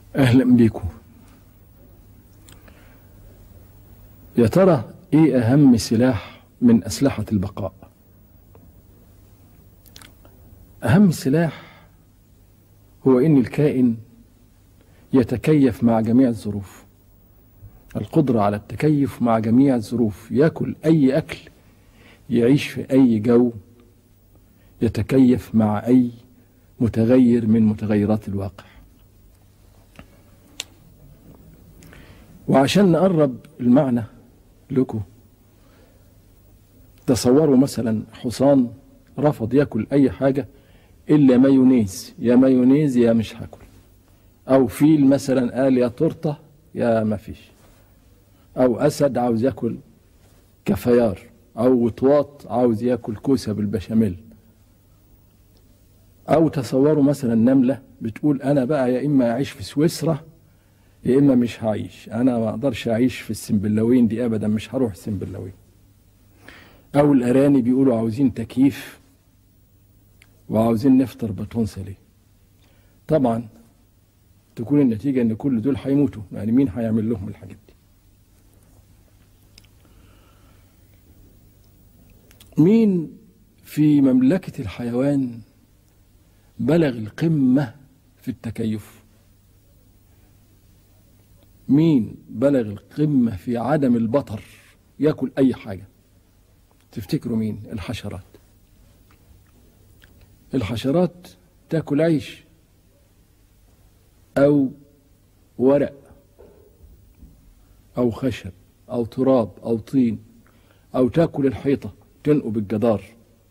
أهلا بيكم يا ترى إيه أهم سلاح من أسلحة البقاء أهم سلاح هو إن الكائن يتكيف مع جميع الظروف القدرة على التكيف مع جميع الظروف يأكل أي أكل يعيش في أي جو يتكيف مع أي متغير من متغيرات الواقع وعشان نقرب المعنى لكم تصوروا مثلا حصان رفض ياكل اي حاجه الا مايونيز يا مايونيز يا مش هاكل او فيل مثلا قال يا تورته يا ما فيش او اسد عاوز ياكل كفيار او وطواط عاوز ياكل كوسه بالبشاميل او تصوروا مثلا نمله بتقول انا بقى يا اما اعيش في سويسرا يا اما مش هعيش انا ما اقدرش اعيش في السنبلاوين دي ابدا مش هروح السنبلاوين او الارانب بيقولوا عاوزين تكييف وعاوزين نفطر بطون سلي طبعا تكون النتيجة ان كل دول هيموتوا يعني مين هيعمل لهم الحاجات دي مين في مملكة الحيوان بلغ القمة في التكيف مين بلغ القمة في عدم البطر ياكل أي حاجة تفتكروا مين الحشرات الحشرات تاكل عيش أو ورق أو خشب أو تراب أو طين أو تاكل الحيطة تنقب الجدار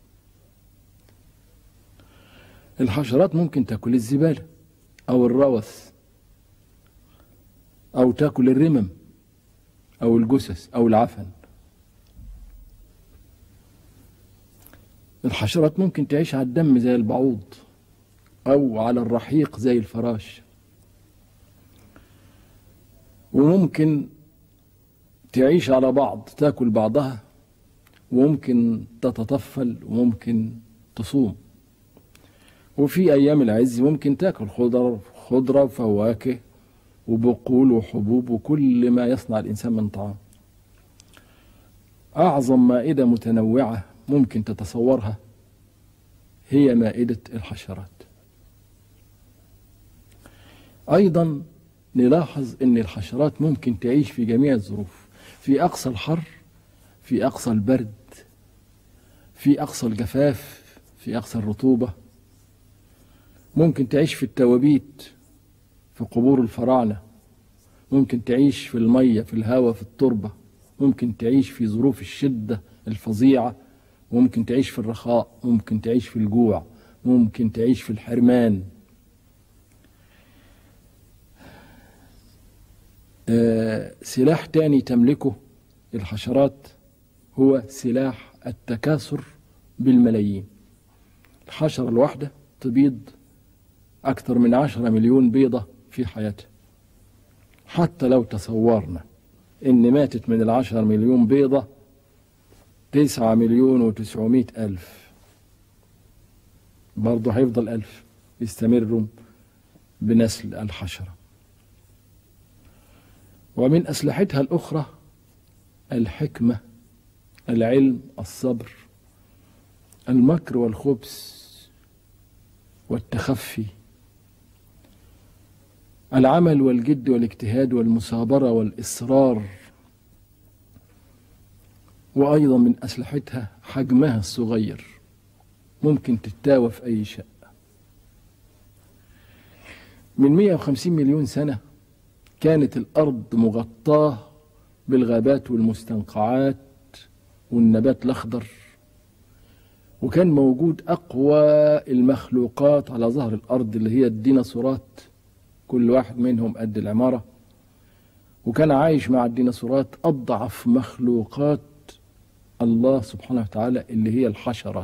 الحشرات ممكن تاكل الزبالة أو الروث أو تاكل الرمم أو الجثث أو العفن الحشرات ممكن تعيش على الدم زي البعوض أو على الرحيق زي الفراش وممكن تعيش على بعض تاكل بعضها وممكن تتطفل وممكن تصوم وفي أيام العز ممكن تاكل خضر خضرة وفواكه وبقول وحبوب وكل ما يصنع الإنسان من طعام أعظم مائدة متنوعة ممكن تتصورها هي مائدة الحشرات أيضا نلاحظ أن الحشرات ممكن تعيش في جميع الظروف في أقصى الحر في أقصى البرد في أقصى الجفاف في أقصى الرطوبة ممكن تعيش في التوابيت في قبور الفراعنة ممكن تعيش في المية في الهواء في التربة ممكن تعيش في ظروف الشدة الفظيعة ممكن تعيش في الرخاء ممكن تعيش في الجوع ممكن تعيش في الحرمان آه سلاح تاني تملكه الحشرات هو سلاح التكاثر بالملايين الحشرة الواحدة تبيض أكثر من عشرة مليون بيضة في حياتها حتى لو تصورنا إن ماتت من العشر مليون بيضة تسعة مليون وتسعمائة ألف برضه هيفضل ألف يستمروا بنسل الحشرة ومن أسلحتها الأخرى الحكمة العلم الصبر المكر والخبث والتخفي العمل والجد والاجتهاد والمثابرة والإصرار وأيضا من أسلحتها حجمها الصغير ممكن تتاوى في أي شيء من 150 مليون سنة كانت الأرض مغطاة بالغابات والمستنقعات والنبات الأخضر وكان موجود أقوى المخلوقات على ظهر الأرض اللي هي الديناصورات كل واحد منهم قد العمارة وكان عايش مع الديناصورات أضعف مخلوقات الله سبحانه وتعالى اللي هي الحشرات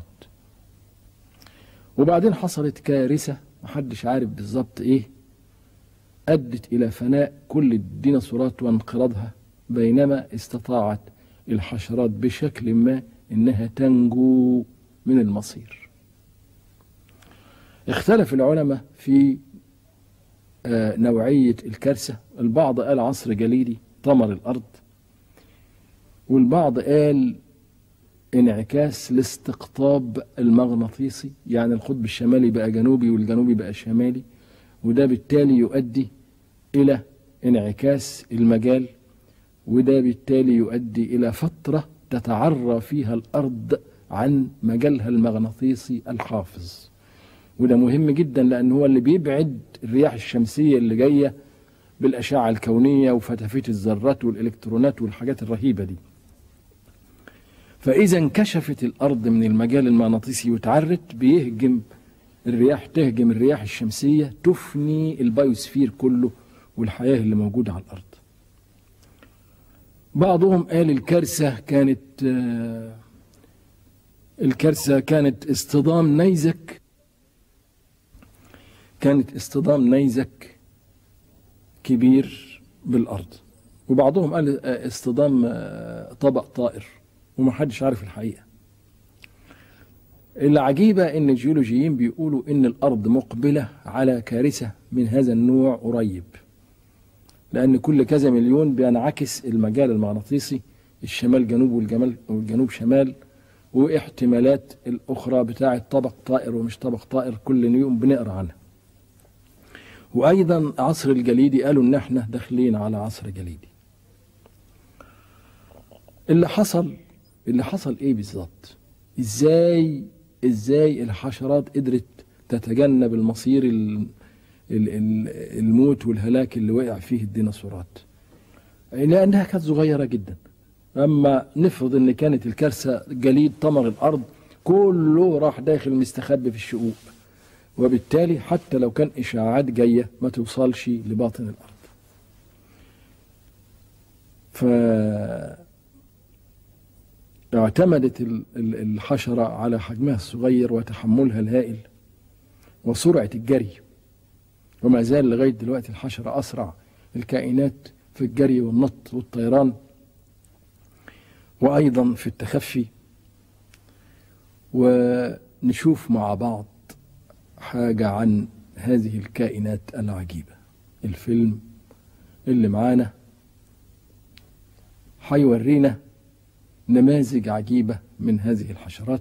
وبعدين حصلت كارثة محدش عارف بالظبط ايه أدت إلى فناء كل الديناصورات وانقراضها بينما استطاعت الحشرات بشكل ما إنها تنجو من المصير اختلف العلماء في آه، نوعية الكارثة البعض قال عصر جليدي طمر الأرض والبعض قال انعكاس الاستقطاب المغناطيسي يعني القطب الشمالي بقى جنوبي والجنوبي بقى شمالي وده بالتالي يؤدي إلى انعكاس المجال وده بالتالي يؤدي إلى فترة تتعرى فيها الأرض عن مجالها المغناطيسي الحافظ وده مهم جدا لأن هو اللي بيبعد الرياح الشمسية اللي جاية بالأشعة الكونية وفتافيت الذرات والإلكترونات والحاجات الرهيبة دي فإذا انكشفت الأرض من المجال المغناطيسي وتعرت بيهجم الرياح تهجم الرياح الشمسية تفني البايوسفير كله والحياة اللي موجودة على الأرض بعضهم قال الكارثة كانت آه، الكارثة كانت اصطدام نيزك كانت اصطدام نيزك كبير بالأرض وبعضهم قال آه، اصطدام آه، طبق طائر ومحدش عارف الحقيقة العجيبة ان الجيولوجيين بيقولوا ان الارض مقبلة على كارثة من هذا النوع قريب لان كل كذا مليون بينعكس المجال المغناطيسي الشمال جنوب والجمال والجنوب شمال واحتمالات الاخرى بتاعة طبق طائر ومش طبق طائر كل يوم بنقرا عنها وايضا عصر الجليدي قالوا ان احنا داخلين على عصر جليدي اللي حصل اللي حصل ايه بالظبط ازاي ازاي الحشرات قدرت تتجنب المصير ال- ال- ال- الموت والهلاك اللي وقع فيه الديناصورات لانها كانت صغيره جدا اما نفرض ان كانت الكارثه جليد طمر الارض كله راح داخل مستخبي في الشقوق وبالتالي حتى لو كان اشاعات جايه ما توصلش لباطن الارض ف اعتمدت ال- ال- الحشرة على حجمها الصغير وتحملها الهائل وسرعة الجري وما زال لغاية دلوقتي الحشرة أسرع الكائنات في الجري والنط والطيران وأيضا في التخفي ونشوف مع بعض حاجة عن هذه الكائنات العجيبة الفيلم اللي معانا هيورينا نماذج عجيبة من هذه الحشرات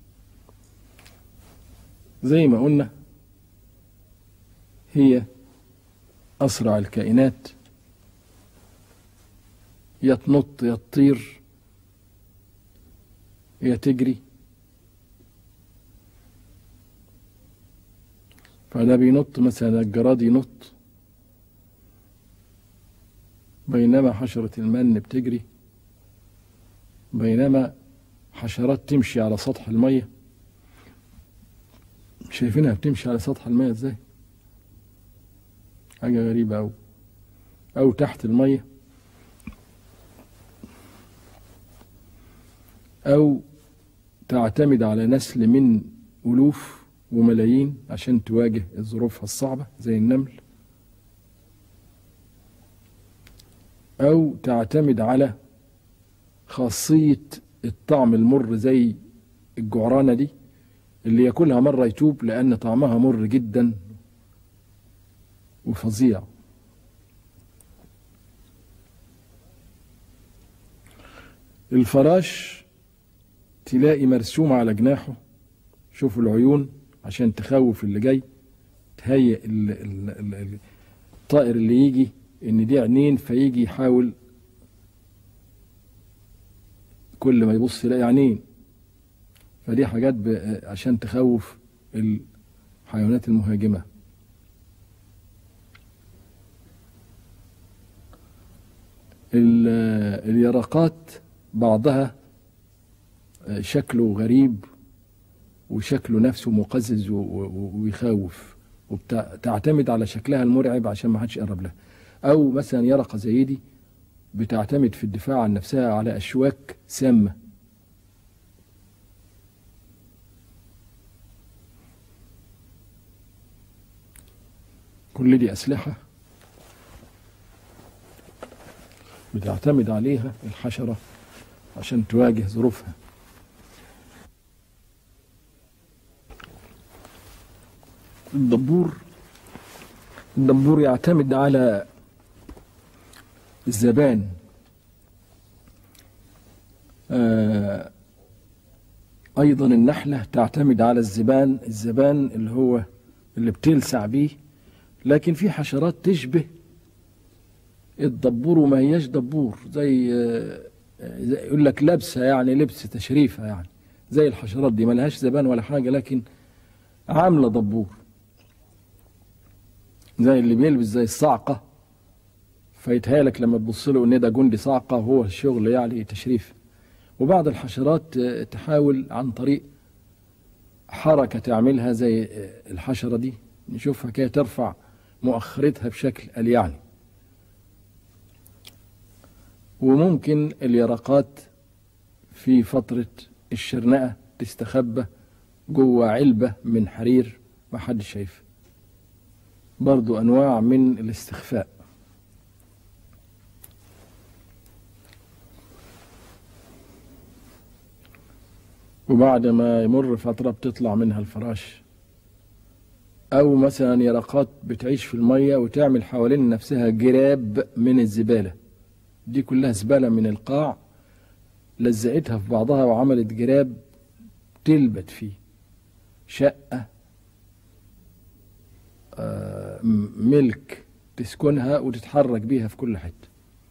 زي ما قلنا هي أسرع الكائنات يا تنط يا تطير يا تجري فده بينط مثلا الجراد ينط بينما حشرة المن بتجري بينما حشرات تمشي على سطح المية شايفينها بتمشي على سطح المية ازاي حاجة غريبة أوي أو تحت المية أو تعتمد على نسل من ألوف وملايين عشان تواجه ظروفها الصعبة زي النمل أو تعتمد على خاصية الطعم المر زي الجعرانة دي اللي ياكلها مرة يتوب لأن طعمها مر جدا وفظيع الفراش تلاقي مرسوم على جناحه شوفوا العيون عشان تخوف اللي جاي تهيئ ال- ال- ال- ال- الطائر اللي يجي ان دي عينين فيجي يحاول كل ما يبص يلاقي عينين فدي حاجات ب- عشان تخوف الحيوانات المهاجمة ال- اليرقات بعضها شكله غريب وشكله نفسه مقزز و- و- ويخوف وتعتمد على شكلها المرعب عشان ما حدش يقرب لها او مثلا يرقه زي دي بتعتمد في الدفاع عن نفسها على اشواك سامه كل دي اسلحه بتعتمد عليها الحشره عشان تواجه ظروفها الدبور الدبور يعتمد على الزبان آه، أيضا النحلة تعتمد على الزبان الزبان اللي هو اللي بتلسع بيه لكن في حشرات تشبه الدبور وما هياش دبور زي آه، زي يقول لك لابسه يعني لبس تشريفها يعني زي الحشرات دي ملهاش زبان ولا حاجه لكن عامله دبور زي اللي بيلبس زي الصعقه فيتهيألك لما تبص له ان ده جندي صعقه وهو الشغل يعني تشريف وبعض الحشرات آه، تحاول عن طريق حركه تعملها زي آه، الحشره دي نشوفها كده ترفع مؤخرتها بشكل قال يعني وممكن اليرقات في فترة الشرنقة تستخبى جوه علبة من حرير ما حدش شايفها برضو أنواع من الاستخفاء وبعد ما يمر فترة بتطلع منها الفراش أو مثلا يرقات بتعيش في المية وتعمل حوالين نفسها جراب من الزبالة دي كلها زبالة من القاع لزقتها في بعضها وعملت جراب تلبت فيه شقة آه، م- ملك تسكنها وتتحرك بيها في كل حتة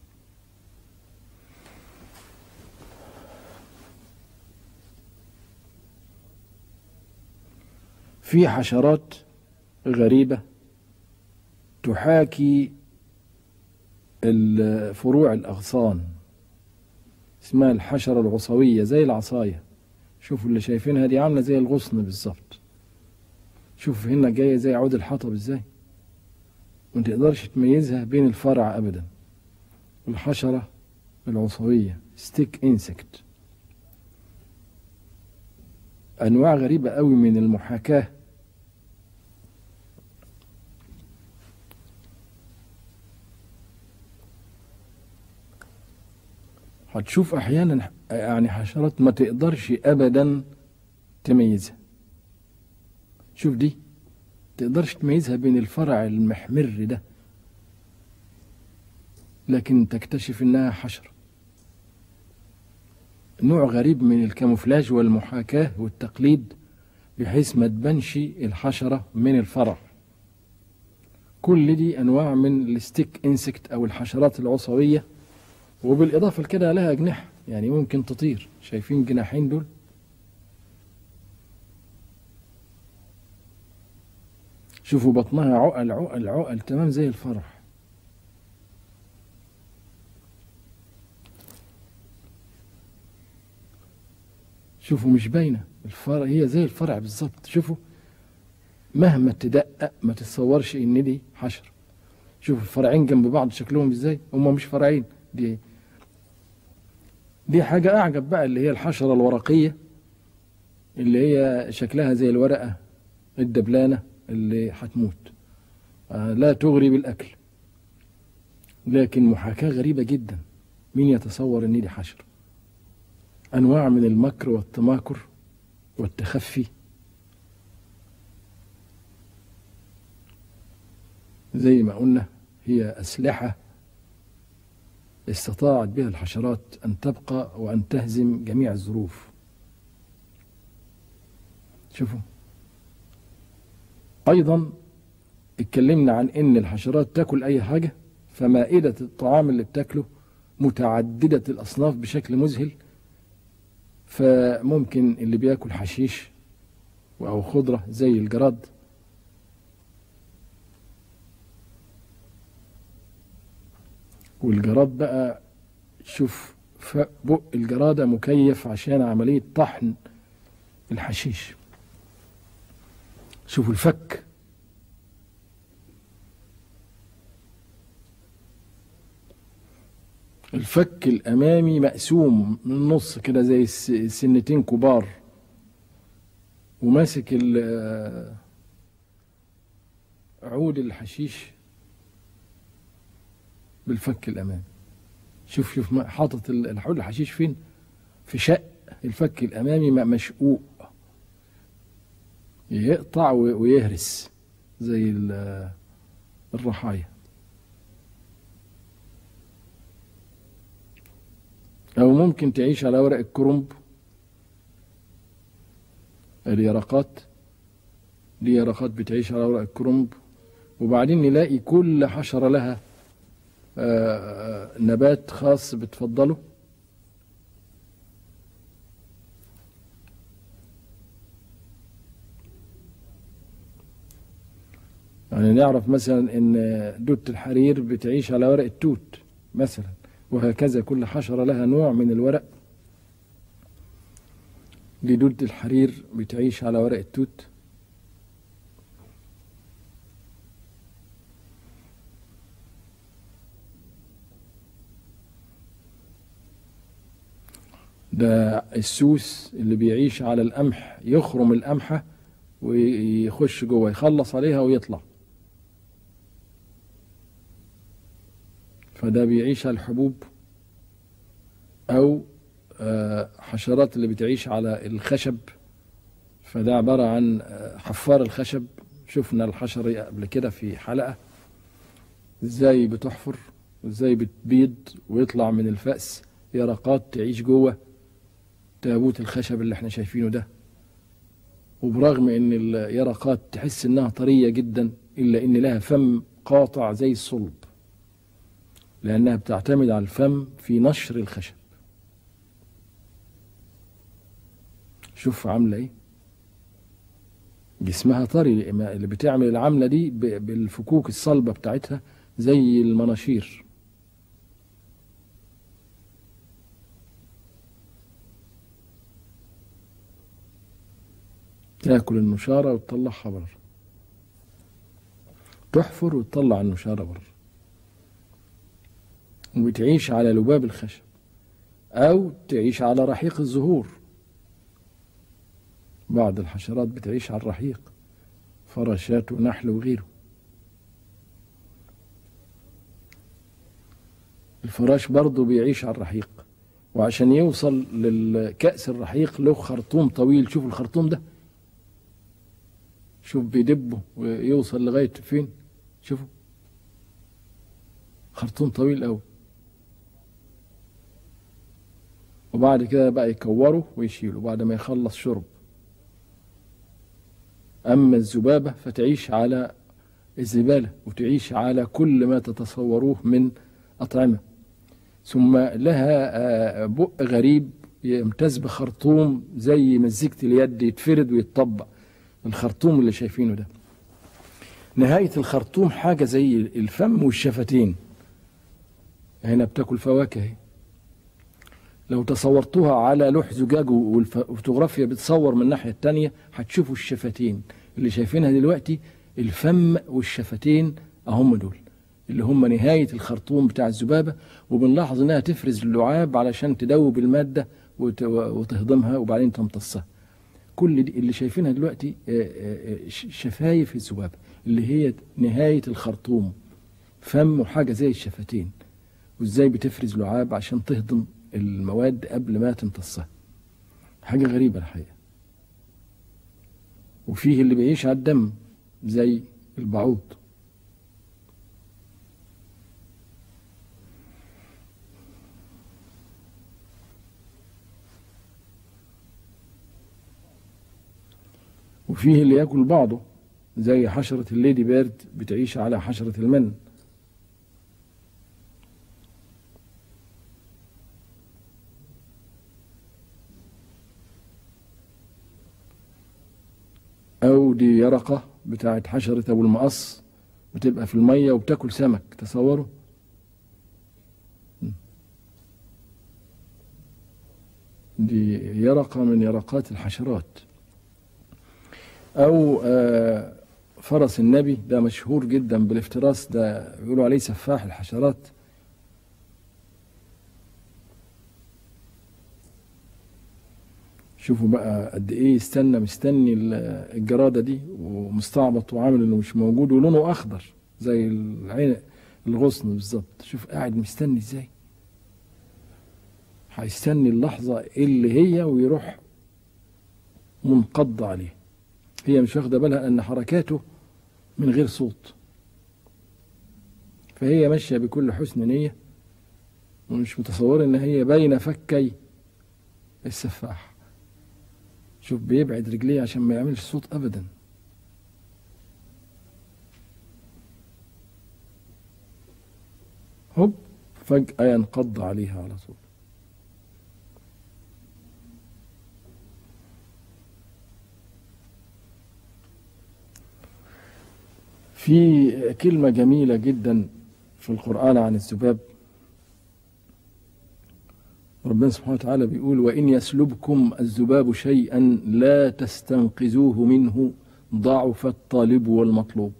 في حشرات غريبة تحاكي ال- فروع الأغصان اسمها الحشرة العصوية زي العصاية شوفوا اللي شايفينها دي عاملة زي الغصن بالظبط شوف هنا جاية زي عود الحطب ازاي ما تقدرش تميزها بين الفرع أبدا الحشرة العصوية ستيك انسكت أنواع غريبة قوي من المحاكاة هتشوف احيانا يعني حشرات ما تقدرش ابدا تميزها شوف دي تقدرش تميزها بين الفرع المحمر ده لكن تكتشف انها حشرة نوع غريب من الكاموفلاج والمحاكاة والتقليد بحيث ما تبانش الحشرة من الفرع كل دي انواع من الستيك انسكت او الحشرات العصويه وبالإضافة لكده لها أجنحة يعني ممكن تطير شايفين جناحين دول شوفوا بطنها عقل عقل عقل تمام زي الفرح شوفوا مش باينة الفرع هي زي الفرع بالظبط شوفوا مهما تدقق ما تتصورش ان دي حشر شوفوا الفرعين جنب بعض شكلهم ازاي هم مش فرعين دي دي حاجة أعجب بقى اللي هي الحشرة الورقية اللي هي شكلها زي الورقة الدبلانة اللي هتموت آه، لا تغري بالأكل لكن محاكاة غريبة جدا مين يتصور إن دي حشرة أنواع من المكر والتماكر والتخفي زي ما قلنا هي أسلحة استطاعت بها الحشرات أن تبقى وأن تهزم جميع الظروف شوفوا أيضا اتكلمنا عن أن الحشرات تاكل أي حاجة فمائدة الطعام اللي بتاكله متعددة الأصناف بشكل مذهل فممكن اللي بياكل حشيش أو خضرة زي الجراد والجراد بقى شوف ف- بق الجرادة مكيف عشان عملية طحن الحشيش شوفوا الفك الفك الأمامي مقسوم من النص كده زي الس- سنتين كبار وماسك ال- عود الحشيش بالفك الامامي شوف شوف ما- حاطط ال- الحول الحشيش فين في شق الفك الامامي م- مشقوق يقطع و- ويهرس زي ال- الرحايا أو ممكن تعيش على ورق الكرنب اليرقات دي يرقات بتعيش على ورق الكرنب وبعدين نلاقي كل حشرة لها آه، نبات خاص بتفضله يعني نعرف مثلا ان دودة الحرير بتعيش على ورق التوت مثلا وهكذا كل حشرة لها نوع من الورق دي دودة الحرير بتعيش على ورق التوت ده السوس اللي بيعيش على القمح يخرم القمحة ويخش جوه يخلص عليها ويطلع فده بيعيش على الحبوب أو آه، حشرات اللي بتعيش على الخشب فده عبارة عن آه، حفار الخشب شفنا الحشرة قبل كده في حلقة ازاي بتحفر وازاي بتبيض ويطلع من الفأس يرقات تعيش جوه تابوت الخشب اللي احنا شايفينه ده وبرغم ان اليرقات تحس انها طرية جدا الا ان لها فم قاطع زي الصلب لانها بتعتمد على الفم في نشر الخشب شوف عاملة ايه جسمها طري اللي بتعمل العملة دي ب- بالفكوك الصلبة بتاعتها زي المناشير تاكل النشارة وتطلعها بره تحفر وتطلع النشارة بره وتعيش على لباب الخشب أو تعيش على رحيق الزهور بعض الحشرات بتعيش على الرحيق فراشات ونحل وغيره الفراش برضه بيعيش على الرحيق وعشان يوصل للكأس الرحيق له خرطوم طويل شوف الخرطوم ده شوف بيدبه ويوصل لغاية فين شوفوا خرطوم طويل قوي وبعد كده بقى يكوره ويشيله بعد ما يخلص شرب أما الذبابة فتعيش على الزبالة وتعيش على كل ما تتصوروه من أطعمة ثم لها آه، بق غريب يمتاز بخرطوم زي مزيكة اليد يتفرد ويتطبق الخرطوم اللي شايفينه ده نهاية الخرطوم حاجة زي الفم والشفتين هنا بتاكل فواكه اهي. لو تصورتوها على لوح زجاج والفوتوغرافيا بتصور من الناحية التانية هتشوفوا الشفتين اللي شايفينها دلوقتي الفم والشفتين اهم دول اللي هم نهاية الخرطوم بتاع الذبابة وبنلاحظ انها تفرز اللعاب علشان تدوب المادة وت- وتهضمها وبعدين تمتصها كل دي اللي شايفينها دلوقتي آه، آه، آه، ش- شفايف الذبابة اللي هي نهاية الخرطوم فم وحاجة زي الشفتين وازاي بتفرز لعاب عشان تهضم المواد قبل ما تمتصها حاجة غريبة الحقيقة وفيه اللي بيعيش على الدم زي البعوض وفيه اللي ياكل بعضه زي حشرة الليدي بيرد بتعيش على حشرة المن أو دي يرقة بتاعت حشرة أبو المقص بتبقى في المية وبتاكل سمك تصوروا دي يرقة من يرقات الحشرات أو آه، فرس النبي ده مشهور جدا بالافتراس ده بيقولوا عليه سفاح الحشرات شوفوا بقى قد ايه استنى مستني ال- الجرادة دي ومستعبط وعامل انه مش موجود ولونه اخضر زي العين الغصن بالظبط شوف قاعد مستني ازاي هيستني اللحظة اللي هي ويروح منقض عليه هي مش واخدة بالها ان حركاته من غير صوت فهي ماشية بكل حسن نية ومش متصورة ان هي بين فكي السفاح شوف بيبعد رجليه عشان ما يعملش صوت ابدا هوب فجأة ينقض عليها على طول في كلمة جميلة جدا في القرآن عن الذباب ربنا سبحانه وتعالى بيقول وإن يسلبكم الذباب شيئا لا تستنقذوه منه ضعف الطالب والمطلوب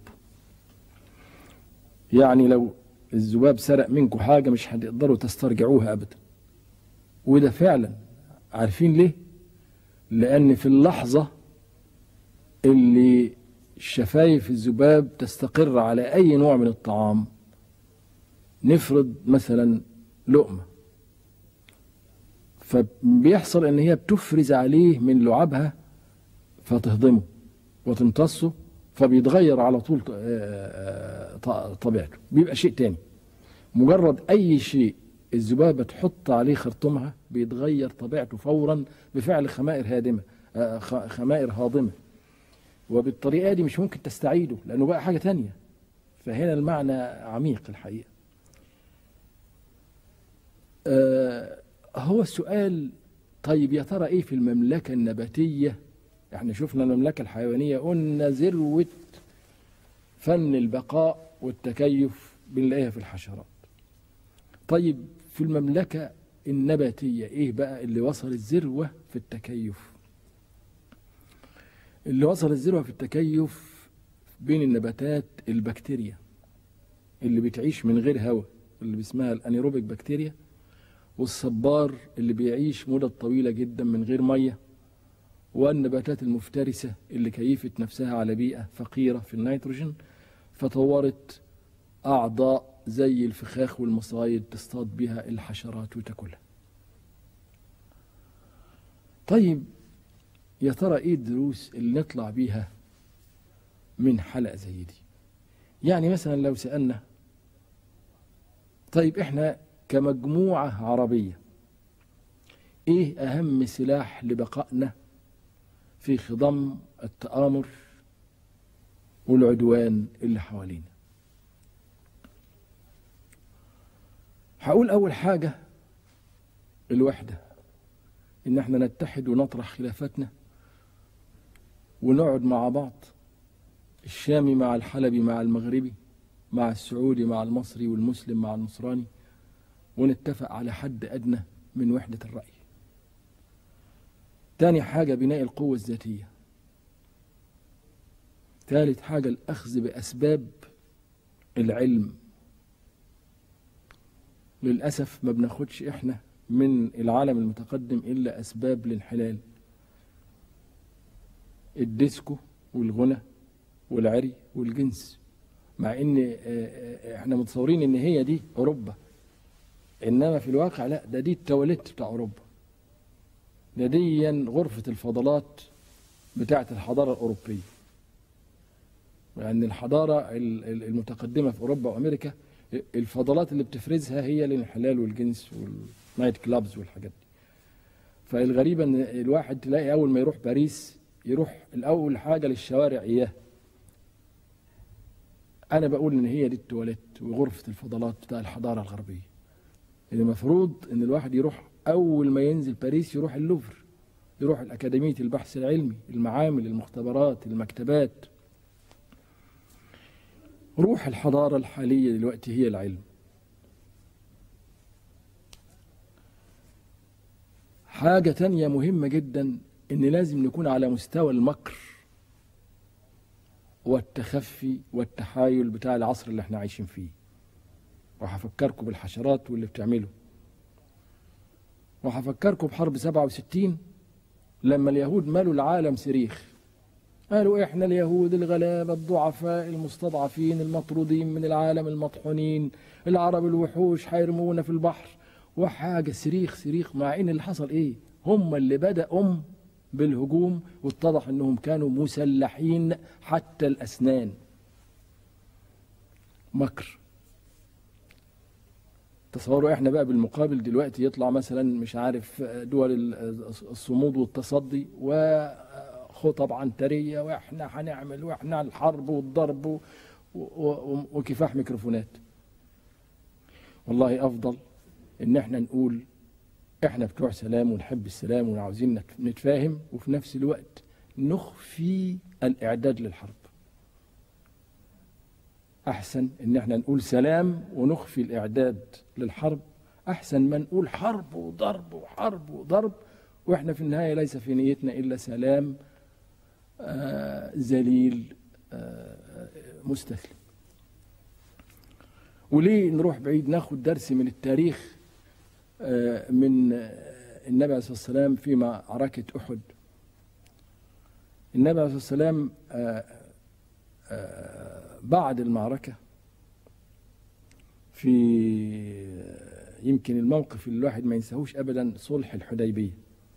يعني لو الذباب سرق منكم حاجة مش هتقدروا تسترجعوها أبدا وده فعلا عارفين ليه لأن في اللحظة اللي شفايف الذباب تستقر على أي نوع من الطعام نفرض مثلا لقمة فبيحصل ان هي بتفرز عليه من لعابها فتهضمه وتمتصه فبيتغير على طول طبيعته بيبقى شيء تاني مجرد اي شيء الذبابة تحط عليه خرطومها بيتغير طبيعته فورا بفعل خمائر هادمة خمائر هاضمة وبالطريقة دي مش ممكن تستعيده لأنه بقى حاجة تانية فهنا المعنى عميق الحقيقة آه هو السؤال طيب يا ترى ايه في المملكة النباتية احنا شفنا المملكة الحيوانية قلنا ذروة فن البقاء والتكيف بنلاقيها في الحشرات طيب في المملكة النباتية ايه بقى اللي وصل الذروة في التكيف اللي وصل الذروة في التكيف بين النباتات البكتيريا اللي بتعيش من غير هواء اللي باسمها الانيروبيك بكتيريا والصبار اللي بيعيش مدة طويلة جدا من غير مية والنباتات المفترسة اللي كيفت نفسها على بيئة فقيرة في النيتروجين فطورت أعضاء زي الفخاخ والمصايد تصطاد بها الحشرات وتاكلها طيب يا ترى ايه الدروس اللي نطلع بيها من حلقة زي دي يعني مثلا لو سألنا طيب احنا كمجموعة عربية ايه اهم سلاح لبقائنا في خضم التآمر والعدوان اللي حوالينا هقول اول حاجة الوحدة ان احنا نتحد ونطرح خلافاتنا ونقعد مع بعض الشامي مع الحلبي مع المغربي مع السعودي مع المصري والمسلم مع النصراني ونتفق على حد أدنى من وحدة الرأي تاني حاجة بناء القوة الذاتية ثالث حاجة الأخذ بأسباب العلم للأسف ما بناخدش إحنا من العالم المتقدم إلا أسباب الانحلال الديسكو والغنى والعري والجنس مع ان احنا متصورين ان هي دي اوروبا انما في الواقع لا ده دي التواليت بتاع اوروبا ده دي غرفة الفضلات بتاعة الحضارة الأوروبية لأن يعني الحضارة المتقدمة في أوروبا وأمريكا الفضلات اللي بتفرزها هي الانحلال والجنس والنايت كلابز والحاجات دي فالغريبة إن الواحد تلاقي أول ما يروح باريس يروح الأول حاجة للشوارع إياه أنا بقول إن هي دي التواليت وغرفة الفضلات بتاع الحضارة الغربية المفروض إن الواحد يروح أول ما ينزل باريس يروح اللوفر يروح الأكاديمية البحث العلمي المعامل المختبرات المكتبات روح الحضارة الحالية دلوقتي هي العلم حاجة تانية مهمة جدا إن لازم نكون على مستوى المكر والتخفي والتحايل بتاع العصر اللي احنا عايشين فيه وهفكركم بالحشرات واللي بتعمله وهفكركم بحرب 67 لما اليهود مالوا العالم صريخ قالوا احنا اليهود الغلابة الضعفاء المستضعفين المطرودين من العالم المطحونين العرب الوحوش حيرمونا في البحر وحاجة صريخ صريخ مع ان اللي حصل ايه هم اللي بدأوا بالهجوم واتضح انهم كانوا مسلحين حتى الاسنان مكر تصوروا احنا بقى بالمقابل دلوقتي يطلع مثلا مش عارف دول الصمود والتصدي وخطب عنتريه واحنا هنعمل واحنا الحرب والضرب و- و- وكفاح ميكروفونات والله افضل ان احنا نقول احنا بتوع سلام ونحب السلام وعاوزين نت- نتفاهم وفي نفس الوقت نخفي الاعداد للحرب احسن ان احنا نقول سلام ونخفي الاعداد للحرب احسن ما نقول حرب وضرب وحرب وضرب واحنا في النهايه ليس في نيتنا الا سلام آه ذليل آه مستسلم وليه نروح بعيد ناخد درس من التاريخ آه من آه النبي عليه الصلاه والسلام في معركه احد النبي عليه الصلاه والسلام آه آه بعد المعركة في يمكن الموقف اللي الواحد ما ينساهوش أبدا صلح الحديبية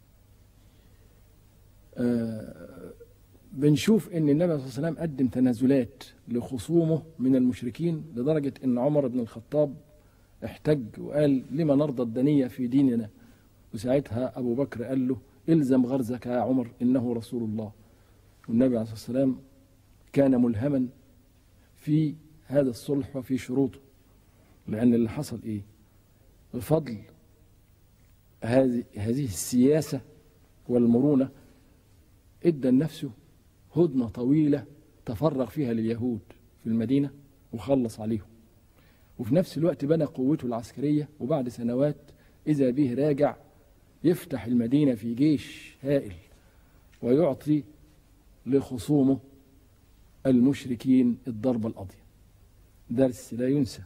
آه بنشوف ان النبي صلى الله عليه وسلم قدم تنازلات لخصومه من المشركين لدرجة ان عمر بن الخطاب احتج وقال لما نرضى الدنية في ديننا وساعتها أبو بكر قال له الزم غرزك يا عمر إنه رسول الله والنبي عليه الصلاة والسلام كان ملهما في هذا الصلح وفي شروطه لأن اللي حصل إيه بفضل هذه هذه السياسة والمرونة ادى لنفسه هدنة طويلة تفرغ فيها لليهود في المدينة وخلص عليهم وفي نفس الوقت بنى قوته العسكرية وبعد سنوات إذا به راجع يفتح المدينة في جيش هائل ويعطي لخصومه المشركين الضربة القاضية درس لا ينسى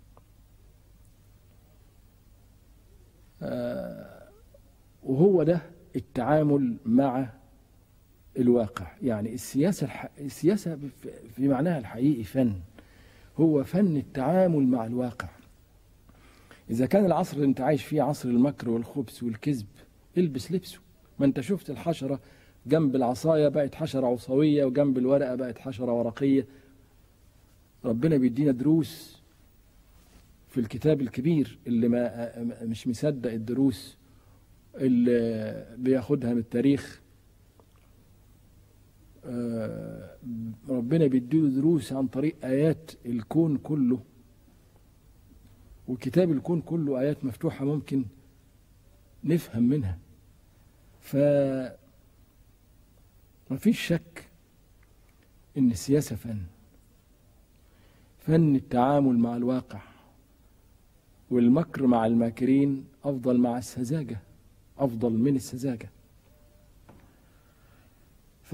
آه وهو ده التعامل مع الواقع يعني السياسة الح... السياسة في معناها الحقيقي فن هو فن التعامل مع الواقع إذا كان العصر اللي أنت عايش فيه عصر المكر والخبث والكذب البس لبسه ما أنت شفت الحشرة جنب العصاية بقت حشرة عصوية وجنب الورقة بقت حشرة ورقية ربنا بيدينا دروس في الكتاب الكبير اللي ما مش مصدق الدروس اللي بياخدها من التاريخ ربنا بيديله دروس عن طريق آيات الكون كله وكتاب الكون كله آيات مفتوحة ممكن نفهم منها ف ما فيش شك ان السياسة فن فن التعامل مع الواقع والمكر مع الماكرين افضل مع السذاجة افضل من السذاجة ف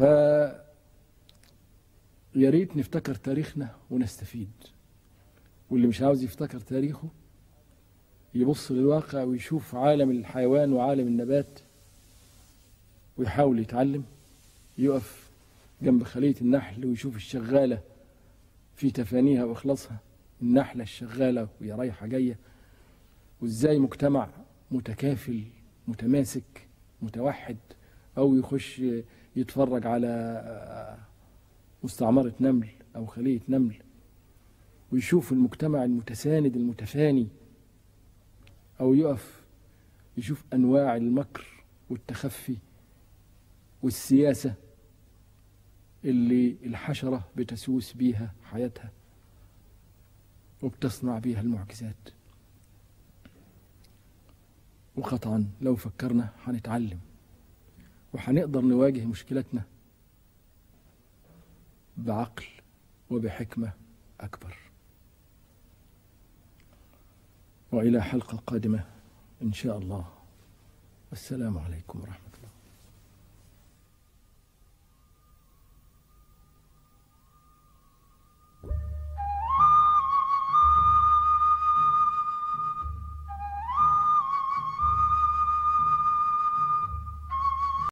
يا ريت نفتكر تاريخنا ونستفيد واللي مش عاوز يفتكر تاريخه يبص للواقع ويشوف عالم الحيوان وعالم النبات ويحاول يتعلم يقف جنب خلية النحل ويشوف الشغالة في تفانيها وإخلاصها النحلة الشغالة وهي رايحة جاية وإزاي مجتمع متكافل متماسك متوحد أو يخش يتفرج على مستعمرة نمل أو خلية نمل ويشوف المجتمع المتساند المتفاني أو يقف يشوف أنواع المكر والتخفي والسياسة اللي الحشرة بتسوس بيها حياتها وبتصنع بيها المعجزات وقطعا لو فكرنا هنتعلم وهنقدر نواجه مشكلتنا بعقل وبحكمة أكبر وإلى حلقة قادمة إن شاء الله والسلام عليكم ورحمة الله